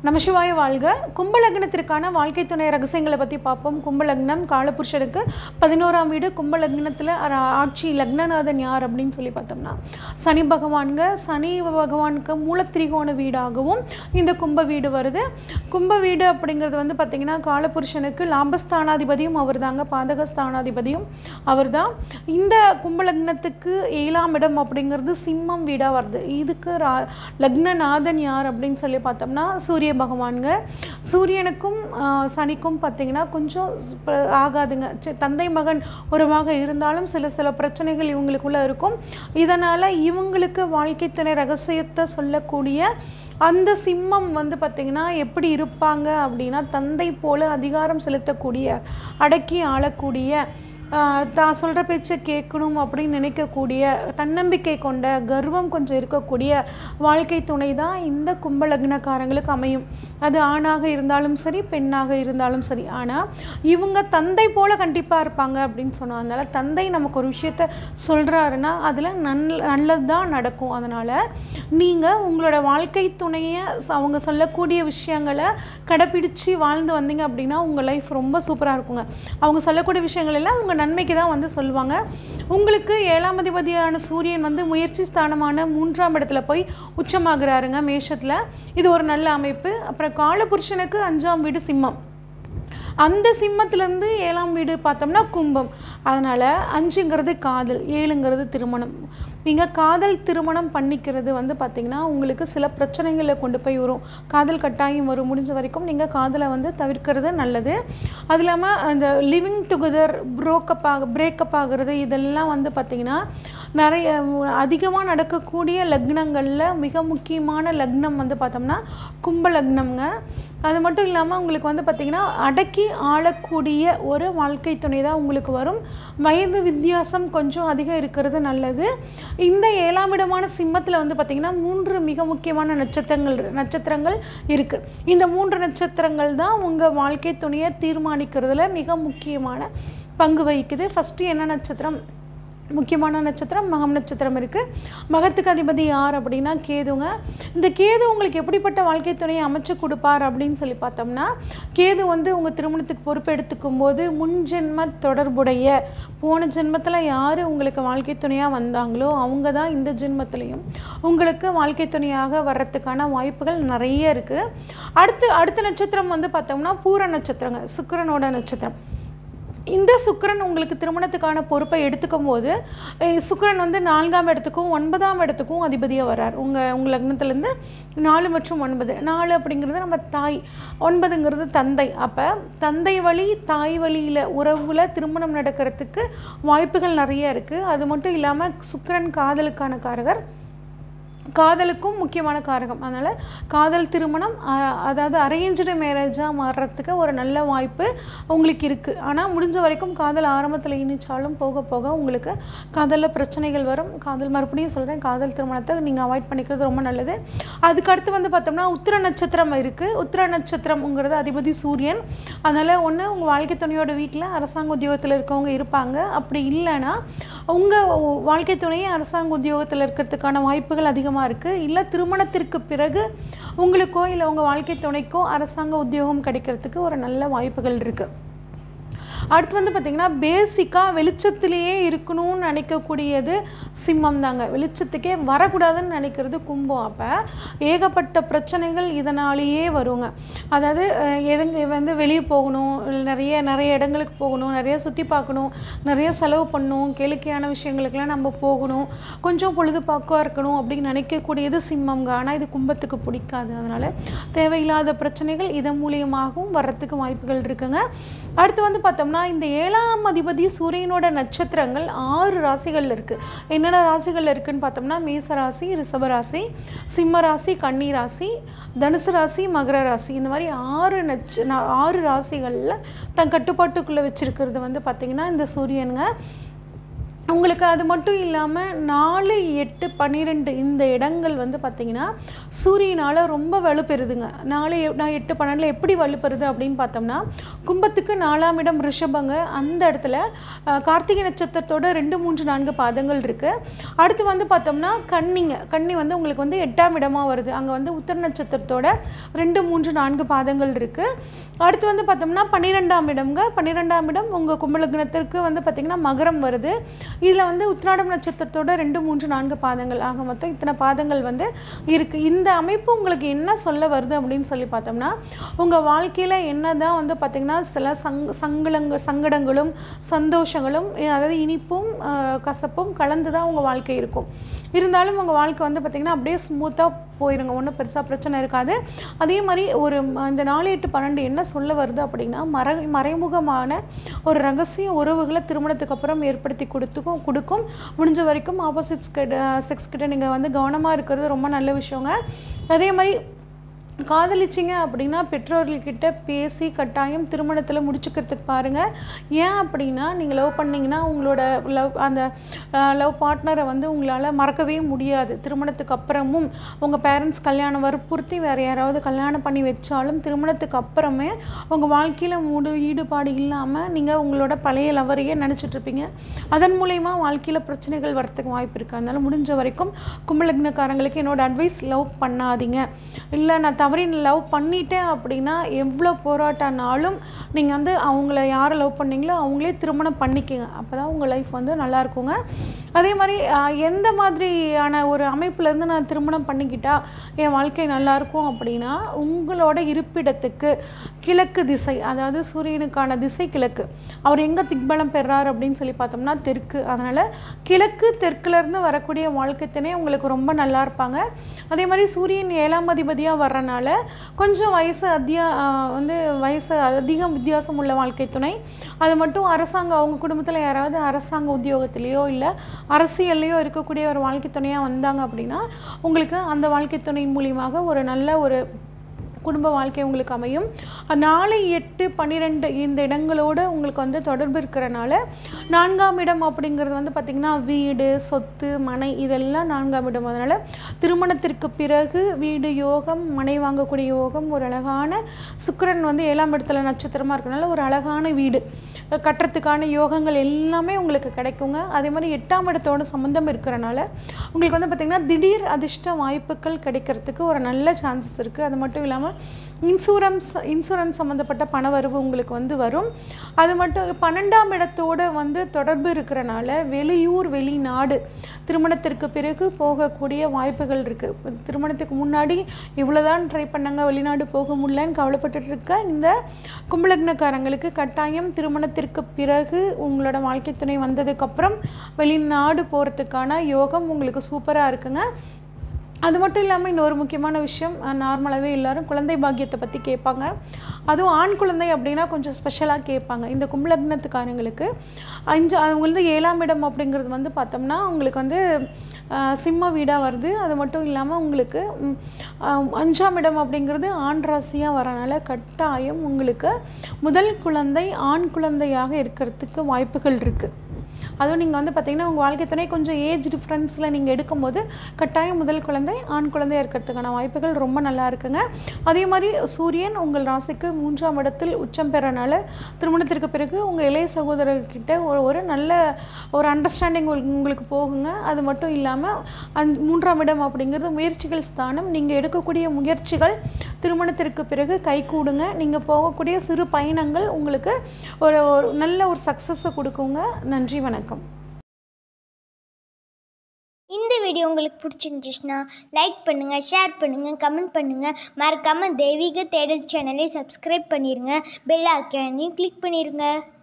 நமசிவாய வாழ்க கும்பலக்னத்திற்கான வாழ்க்கை துணை ரகசியங்களை பற்றி பார்ப்போம் கும்பலக்னம் காலபுருஷனுக்கு பதினோராம் வீடு கும்பலக்னத்தில் ஆட்சி லக்னநாதன் யார் அப்படின்னு சொல்லி பார்த்தோம்னா சனி பகவான்க சனி பகவானுக்கு மூலத்திரிகோண வீடாகவும் இந்த கும்ப வீடு வருது கும்ப வீடு அப்படிங்கிறது வந்து பார்த்திங்கன்னா காலபுருஷனுக்கு லாபஸ்தானாதிபதியும் அவர் தாங்க பாதகஸ்தானாதிபதியும் அவர் தான் இந்த கும்பலக்னத்துக்கு ஏழாம் இடம் அப்படிங்கிறது சிம்மம் வீடாக வருது இதுக்கு ரா லக்னநாதன் யார் அப்படின்னு சொல்லி பார்த்தோம்னா சூரிய பகவானுங்க சூரியனுக்கும் ஆஹ், சனிக்கும் பார்த்தீங்கன்னா கொஞ்சம் ப- ஆகாதுங்க சி- தந்தை மகன் உறவாக இருந்தாலும் சில சில பிரச்சனைகள் இவங்களுக்குள்ள இருக்கும் இதனால் இவங்களுக்கு வாழ்க்கை துணை ரகசியத்தை சொல்லக்கூடிய அந்த சிம்மம் வந்து பார்த்திங்கன்னா எப்படி இருப்பாங்க அப்படின்னா தந்தை போல அதிகாரம் செலுத்தக்கூடிய அடக்கி ஆளக்கூடிய ஆஹ், தான் சொல்கிற பேச்சை கேட்கணும் அப்படின்னு நினைக்கக்கூடிய தன்னம்பிக்கை கொண்ட கர்வம் கொஞ்சம் இருக்கக்கூடிய வாழ்க்கை துணை தான் இந்த கும்ப லக்னக்காரங்களுக்கு அமையும் அது ஆணாக இருந்தாலும் சரி பெண்ணாக இருந்தாலும் சரி ஆனால் இவங்க தந்தை போல கண்டிப்பாக இருப்பாங்க அப்படின்னு சொன்னோம் அதனால தந்தை நமக்கு ஒரு விஷயத்த சொல்கிறாருன்னா அதில் நல் நல்லது தான் நடக்கும் அதனால் நீங்கள் உங்களோட வாழ்க்கை துணையை ச- அவங்க சொல்லக்கூடிய விஷயங்களை கடைப்பிடிச்சு வாழ்ந்து வந்தீங்க அப்படின்னா உங்கள் லைஃப் ரொம்ப சூப்பராக இருக்குங்க அவங்க சொல்லக்கூடிய விஷயங்கள் எல்லாம் உங்கள் நன்மைக்கு தான் வந்து சொல்லுவாங்க உங்களுக்கு ஏழாம் அதிபதியான சூரியன் வந்து முயற்சி ஸ்தானமான மூன்றாம் இடத்துல போய் உச்சமாகிறாருங்க மேஷத்தில் இது ஒரு நல்ல அமைப்பு அப்புறம் காலபுருஷனுக்கு அஞ்சாம் வீடு சிம்மம் அந்த சிம்மத்திலேருந்து ஏழாம் வீடு பார்த்தோம்னா கும்பம் அதனால் அஞ்சுங்கிறது காதல் ஏழுங்கிறது திருமணம் நீங்கள் காதல் திருமணம் பண்ணிக்கிறது வந்து பார்த்திங்கன்னா உங்களுக்கு சில பிரச்சனைகளை கொண்டு போய் வரும் காதல் கட்டாயம் வரும் முடிஞ்ச வரைக்கும் நீங்கள் காதலை வந்து தவிர்க்கிறது நல்லது அது இல்லாமல் அந்த லிவிங் டுகெதர் ப்ரோக்கப் ஆக பிரேக்கப் ஆகிறது இதெல்லாம் வந்து பார்த்திங்கன்னா நிறைய அதிகமாக நடக்கக்கூடிய லக்னங்களில் மிக முக்கியமான லக்னம் வந்து பார்த்தோம்னா கும்ப லக்னம்ங்க அது மட்டும் இல்லாமல் உங்களுக்கு வந்து பார்த்திங்கன்னா அடக்கி ஆளக்கூடிய ஒரு வாழ்க்கை துணை தான் உங்களுக்கு வரும் வயது வித்தியாசம் கொஞ்சம் அதிகம் இருக்கிறது நல்லது இந்த ஏழாம் இடமான சிம்மத்தில் வந்து பார்த்திங்கன்னா மூன்று மிக முக்கியமான நட்சத்திரங்கள் நட்சத்திரங்கள் இருக்குது இந்த மூன்று நட்சத்திரங்கள் தான் உங்கள் வாழ்க்கை துணையை தீர்மானிக்கிறதுல மிக முக்கியமான பங்கு வகிக்குது ஃபஸ்ட்டு என்ன நட்சத்திரம் முக்கியமான நட்சத்திரம் மகம் நட்சத்திரம் இருக்குது மகத்துக்கு அதிபதி யார் அப்படின்னா கேதுங்க இந்த கேது உங்களுக்கு எப்படிப்பட்ட வாழ்க்கை துணையை அமைச்சு கொடுப்பார் அப்படின்னு சொல்லி பார்த்தோம்னா கேது வந்து உங்கள் திருமணத்துக்கு பொறுப்பு எடுத்துக்கும் போது முன்ஜென்ம தொடர்புடைய போன ஜென்மத்தில் யார் உங்களுக்கு வாழ்க்கை துணையாக வந்தாங்களோ அவங்க தான் இந்த ஜென்மத்திலையும் உங்களுக்கு வாழ்க்கை துணையாக வர்றதுக்கான வாய்ப்புகள் நிறைய இருக்குது அடுத்து அடுத்த நட்சத்திரம் வந்து பார்த்தோம்னா பூர நட்சத்திரங்க சுக்கிரனோட நட்சத்திரம் இந்த சுக்கிரன் உங்களுக்கு திருமணத்துக்கான பொறுப்பை எடுத்துக்கும் போது அஹ், சுக்கிரன் வந்து நான்காம் இடத்துக்கும் ஒன்பதாம் இடத்துக்கும் அதிபதியாக வர்றார் உங்கள் உங்கள் லக்னத்துலேருந்து நாலு மற்றும் ஒன்பது நாலு அப்படிங்கிறது நம்ம தாய் ஒன்பதுங்கிறது தந்தை அப்போ தந்தை வழி தாய் வழியில் உறவில் திருமணம் நடக்கிறதுக்கு வாய்ப்புகள் நிறைய இருக்குது அது மட்டும் இல்லாமல் சுக்கிரன் காதலுக்கான காரகர் காதலுக்கும் முக்கியமான காரகம் அதனால் காதல் திருமணம் அ- அதாவது அரேஞ்சு மேரேஜாக மாறுறதுக்கு ஒரு நல்ல வாய்ப்பு உங்களுக்கு இருக்குது ஆனால் முடிஞ்ச வரைக்கும் காதல் ஆரம்பத்தில் இனிச்சாலும் போக போக உங்களுக்கு காதலில் பிரச்சனைகள் வரும் காதல் மறுபடியும் சொல்கிறேன் காதல் திருமணத்தை நீங்கள் அவாய்ட் பண்ணிக்கிறது ரொம்ப நல்லது அதுக்கு அடுத்து வந்து பார்த்தோம்னா உத்திர நட்சத்திரம் இருக்குது உத்திர நட்சத்திரம்ங்கிறது அதிபதி சூரியன் அதனால் ஒன்று உங்கள் வாழ்க்கை துணையோட வீட்டில் அரசாங்க உத்தியோகத்தில் இருக்கவங்க இருப்பாங்க அப்படி இல்லைன்னா உங்கள் வாழ்க்கை துணையே அரசாங்க உத்தியோகத்தில் இருக்கிறதுக்கான வாய்ப்புகள் அதிகமாக இருக்குது இல்லை திருமணத்திற்கு பிறகு உங்களுக்கோ இல்லை உங்கள் வாழ்க்கை துணைக்கோ அரசாங்க உத்தியோகம் கிடைக்கிறதுக்கு ஒரு நல்ல வாய்ப்புகள் இருக்குது அடுத்து வந்து பார்த்திங்கன்னா பேசிக்காக வெளிச்சத்திலேயே இருக்கணும்னு நினைக்கக்கூடியது சிம்மம் தாங்க வெளிச்சத்துக்கே வரக்கூடாதுன்னு நினைக்கிறது கும்பம் அப்போ ஏகப்பட்ட பிரச்சனைகள் இதனாலேயே வருங்க அதாவது அஹ், எதுங்க வந்து வெளியே போகணும் இல்ல நிறைய நிறைய இடங்களுக்கு போகணும் நிறைய சுற்றி பார்க்கணும் நிறைய செலவு பண்ணணும் கேளிக்கையான விஷயங்களுக்கெல்லாம் நம்ம போகணும் கொஞ்சம் பொழுதுபாக்காக இருக்கணும் அப்படின்னு நினைக்கக்கூடியது சிம்மம்ங்க ஆனால் இது கும்பத்துக்கு பிடிக்காது அதனால் தேவையில்லாத பிரச்சனைகள் இதன் மூலியமாகவும் வர்றதுக்கு வாய்ப்புகள் இருக்குங்க அடுத்து வந்து பார்த்தோம்னா இந்த ஏழாம் அதிபதி சூரியனோட நட்சத்திரங்கள் ஆறு ராசிகள் இருக்குது என்னென்ன ராசிகள் இருக்குன்னு பார்த்தோம்னா மேச ராசி ரிஷப ராசி சிம்ம ராசி கன்னி ராசி தனுசு ராசி மகர ராசி இந்த மாதிரி ஆறு நட்ச நா- ஆறு ராசிகளில் தன் கட்டுப்பாட்டுக்குள்ளே வச்சிருக்கிறது வந்து பார்த்திங்கன்னா இந்த சூரியனுங்க உங்களுக்கு அது மட்டும் இல்லாமல் நாலு எட்டு பன்னிரெண்டு இந்த இடங்கள் வந்து பார்த்திங்கன்னா சூரியனால் ரொம்ப வலுப்பெறுதுங்க நாலு எ- நான் எட்டு பன்னெண்டில் எப்படி வலுப்பெறுது அப்படின்னு பார்த்தோம்னா கும்பத்துக்கு நாலாம் இடம் ரிஷபங்க அந்த இடத்துல அஹ், கார்த்திகை நட்சத்திரத்தோட ரெண்டு மூன்று நான்கு பாதங்கள் இருக்குது அடுத்து வந்து பார்த்தோம்னா கன்னிங்க கன்னி வந்து உங்களுக்கு வந்து எட்டாம் இடமாக வருது அங்கே வந்து உத்தர நட்சத்திரத்தோட ரெண்டு மூன்று நான்கு பாதங்கள் இருக்குது அடுத்து வந்து பார்த்தோம்னா பன்னிரெண்டாம் இடம்ங்க பன்னிரெண்டாம் இடம் உங்கள் கும்பலக்னத்திற்கு வந்து பார்த்திங்கன்னா மகரம் வருது இதில் வந்து உத்திராடம் நட்சத்திரத்தோட ரெண்டு மூன்று நான்கு பாதங்கள் ஆக மொத்தம் இத்தனை பாதங்கள் வந்து இருக்குது இந்த அமைப்பு உங்களுக்கு என்ன சொல்ல வருது அப்படின்னு சொல்லி பார்த்தோம்னா உங்கள் வாழ்க்கையில் என்ன தான் வந்து பார்த்திங்கன்னா சில சங் சங்கடங்கள் சங்கடங்களும் சந்தோஷங்களும் அஹ் அதாவது இனிப்பும் அஹ், கசப்பும் கலந்து தான் உங்கள் வாழ்க்கை இருக்கும் இருந்தாலும் உங்கள் வாழ்க்கை வந்து பார்த்திங்கன்னா அப்படியே ஸ்மூத்தாக போயிருங்க ஒன்றும் பெருசாக பிரச்சனை இருக்காது அதே மாதிரி ஒரு ம- இந்த நாலு எட்டு பன்னெண்டு என்ன சொல்ல வருது அப்படின்னா மறை மறைமுகமான ஒரு ரகசிய உறவுகளை திருமணத்துக்கு அப்புறம் ஏற்படுத்தி கொடுத்துக்கும் கொடுக்கும் முடிஞ்ச வரைக்கும் ஆப்போசிட்ஸ் கிட்ட செக்ஸ் கிட்ட நீங்கள் வந்து கவனமாக இருக்கிறது ரொம்ப நல்ல விஷயங்க அதே மாதிரி காதலிச்சிங்க அப்படின்னா பெற்றோர்கள்கிட்ட பேசி கட்டாயம் திருமணத்தில் முடிச்சுக்கிறதுக்கு பாருங்கள் ஏன் அப்படின்னா நீங்கள் லவ் பண்ணீங்கன்னா உங்களோட லவ் அந்த லவ் பார்ட்னரை வந்து உங்களால் மறக்கவே முடியாது திருமணத்துக்கு அப்புறமும் உங்கள் பேரண்ட்ஸ் கல்யாணம் வற்புறுத்தி வேறு யாராவது கல்யாணம் பண்ணி வச்சாலும் திருமணத்துக்கு அப்புறமே உங்கள் வாழ்க்கையில் முழு ஈடுபாடு இல்லாமல் நீங்கள் உங்களோட பழைய லவரையே நினச்சிட்டு இருப்பீங்க அதன் மூலயமா வாழ்க்கையில் பிரச்சனைகள் வரத்துக்கு வாய்ப்பு இருக்குது அதனால் முடிஞ்ச வரைக்கும் கும்பலக்னக்காரங்களுக்கு என்னோட அட்வைஸ் லவ் பண்ணாதீங்க இல்லை நான் தவறி லவ் பண்ணிட்டேன் அப்படின்னா எவ்வளோ போராட்டம்னாலும் நீங்கள் வந்து அவங்கள யாரை லவ் பண்ணீங்களோ அவங்களே திருமணம் பண்ணிக்கங்க அப்போ தான் உங்கள் லைஃப் வந்து நல்லா இருக்குங்க அதே மாதிரி ஆஹ், எந்த மாதிரியான ஒரு அமைப்புலேருந்து நான் திருமணம் பண்ணிக்கிட்டா என் வாழ்க்கை நல்லா இருக்கும் அப்படின்னா உங்களோட இருப்பிடத்துக்கு கிழக்கு திசை அதாவது சூரியனுக்கான திசை கிழக்கு அவர் எங்கே திக்பலம் பெறார் அப்படின்னு சொல்லி பார்த்தோம்னா தெற்கு அதனால் கிழக்கு தெற்குலேருந்து வரக்கூடிய வாழ்க்கை துணை உங்களுக்கு ரொம்ப நல்லா இருப்பாங்க அதே மாதிரி சூரியன் ஏழாம் அதிபதியாக வர்றனால கொஞ்சம் வயசு அதிக ஆஹ், வந்து வயசு அதிகம் வித்தியாசம் உள்ள வாழ்க்கை துணை அது மட்டும் அரசாங்கம் அவங்க குடும்பத்தில் யாராவது அரசாங்க உத்தியோகத்திலேயோ இல்லை அரசியல்லையோ இருக்கக்கூடிய ஒரு வாழ்க்கை துணையாக வந்தாங்க அப்படின்னா உங்களுக்கு அந்த வாழ்க்கை துணையின் மூலியமாக ஒரு நல்ல ஒரு குடும்ப வாழ்க்கை உங்களுக்கு அமையும் நாலு எட்டு பன்னிரெண்டு இந்த இடங்களோட உங்களுக்கு வந்து தொடர்பு இருக்கிறனால நான்காம் இடம் அப்படிங்கிறது வந்து பார்த்திங்கன்னா வீடு சொத்து மனை இதெல்லாம் நான்காம் இடம் அதனால் திருமணத்திற்கு பிறகு வீடு யோகம் மனை வாங்கக்கூடிய யோகம் ஒரு அழகான சுக்கிரன் வந்து ஏழாம் இடத்துல நட்சத்திரமாக இருக்கனால ஒரு அழகான வீடு கட்டுறதுக்கான யோகங்கள் எல்லாமே உங்களுக்கு கிடைக்குங்க அதே மாதிரி எட்டாம் இடத்தோட சம்மந்தம் இருக்கிறனால உங்களுக்கு வந்து பார்த்திங்கன்னா திடீர் அதிர்ஷ்ட வாய்ப்புகள் கிடைக்கிறதுக்கு ஒரு நல்ல சான்சஸ் இருக்குது அது மட்டும் இல்லாமல் இன்சூரன்ஸ் இன்சூரன்ஸ் சம்மந்தப்பட்ட பண வரவு உங்களுக்கு வந்து வரும் அது மட்டும் பன்னெண்டாம் இடத்தோட வந்து தொடர்பு இருக்கிறனால வெளியூர் வெளிநாடு திருமணத்திற்கு பிறகு போகக்கூடிய வாய்ப்புகள் இருக்குது திருமணத்துக்கு முன்னாடி இவ்வளோதான் ட்ரை பண்ணாங்க வெளிநாடு போக முடியலன்னு கவலைப்பட்டுட்டு இருக்க இந்த கும்பலக்னக்காரங்களுக்கு கட்டாயம் திருமணத்திற்கு பிறகு உங்களோட வாழ்க்கை துணை வந்ததுக்கப்புறம் வெளிநாடு போகிறதுக்கான யோகம் உங்களுக்கு சூப்பராக இருக்குங்க அது மட்டும் இல்லாமல் இன்னொரு முக்கியமான விஷயம் நார்மலாகவே எல்லாரும் குழந்தை பாக்கியத்தை பற்றி கேட்பாங்க அதுவும் ஆண் குழந்தை அப்படின்னா கொஞ்சம் ஸ்பெஷலாக கேட்பாங்க இந்த கும்பலக்னத்துக்காரங்களுக்கு அஞ்சு அவங்க வந்து ஏழாம் இடம் அப்படிங்கிறது வந்து பார்த்தோம்னா உங்களுக்கு வந்து ஆஹ், சிம்ம வீடாக வருது அது மட்டும் இல்லாமல் உங்களுக்கு ம், ஆஹ், அஞ்சாம் இடம் அப்படிங்கிறது ஆண் ராசியாக வரனால கட்டாயம் உங்களுக்கு முதல் குழந்தை ஆண் குழந்தையாக இருக்கிறதுக்கு வாய்ப்புகள் இருக்குது அதுவும் நீங்கள் வந்து பார்த்தீங்கன்னா உங்கள் வாழ்க்கை துணை கொஞ்சம் ஏஜ் டிஃப்ரென்ஸில் நீங்கள் எடுக்கும்போது கட்டாயம் முதல் குழந்தை ஆண் குழந்தையாக இருக்கிறதுக்கான வாய்ப்புகள் ரொம்ப நல்லா இருக்குங்க அதே மாதிரி சூரியன் உங்கள் ராசிக்கு மூன்றாம் இடத்தில் உச்சம் பெறனால திருமணத்திற்கு பிறகு உங்கள் இளைய சகோதரர்கிட்ட ஒரு ஒரு நல்ல ஒரு அண்டர்ஸ்டாண்டிங் உங்களுக்கு போகுங்க அது மட்டும் இல்லாமல் அந் மூன்றாம் இடம் அப்படிங்கிறது முயற்சிகள் ஸ்தானம் நீங்கள் எடுக்கக்கூடிய முயற்சிகள் திருமணத்திற்கு பிறகு கைகூடுங்க நீங்கள் போகக்கூடிய சிறு பயணங்கள் உங்களுக்கு ஒரு ஒரு நல்ல ஒரு சக்ஸஸை கொடுக்குங்க நன்றி வணக்கம் இந்த வீடியோ உங்களுக்கு பிடிச்சிருந்துச்சுன்னா லைக் பண்ணுங்கள் ஷேர் பண்ணுங்கள் கமெண்ட் பண்ணுங்கள் மறக்காமல் தெய்வீக தேடல் சேனலை சப்ஸ்கிரைப் பண்ணிடுங்க பெல் ஐக்கானையும் கிளிக் பண்ணிடுங்க